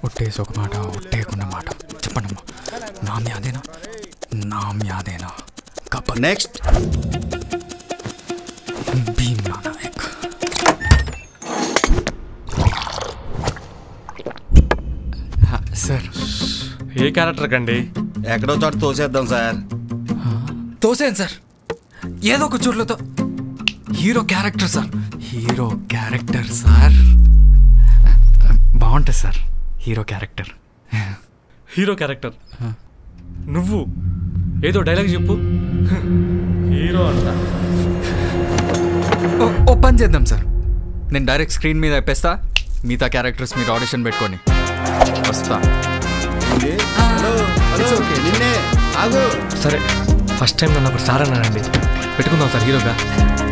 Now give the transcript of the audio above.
ఒట్టేసి ఒక మాట ఒట్టేయకున్న మాట చెప్పండమ్మా నా మ్యాదేనా నా మ్యాదేనా కప్ప నెక్స్ట్ భీమ్ నాయక్ హ, సార్ ఏ క్యారెక్టర్ కండి ఎక్కడో చోట తోసేద్దాం సార్ తోసేయండి సార్ ఏదో ఒక చూడలతో hero character sir hero character sir బాగుంటుంది sir hero character hero character నువ్వు ఏదో డైలాగ్ చెప్పు హీరో అంట ఓ- ఓ పని చేద్దాం సార్ నేను డైరెక్ట్ స్క్రీన్ మీద అయిపోస్తా మిగతా క్యారెక్టర్స్ మీరు ఆడిషన్ పెట్టుకోండి వస్తా హలో హలో నిన్నే ఆగు సరే ఫస్ట్ టైం నన్ను ఒకటి సార్ అన్నానండి పెట్టుకుందాం సార్ హీరోగా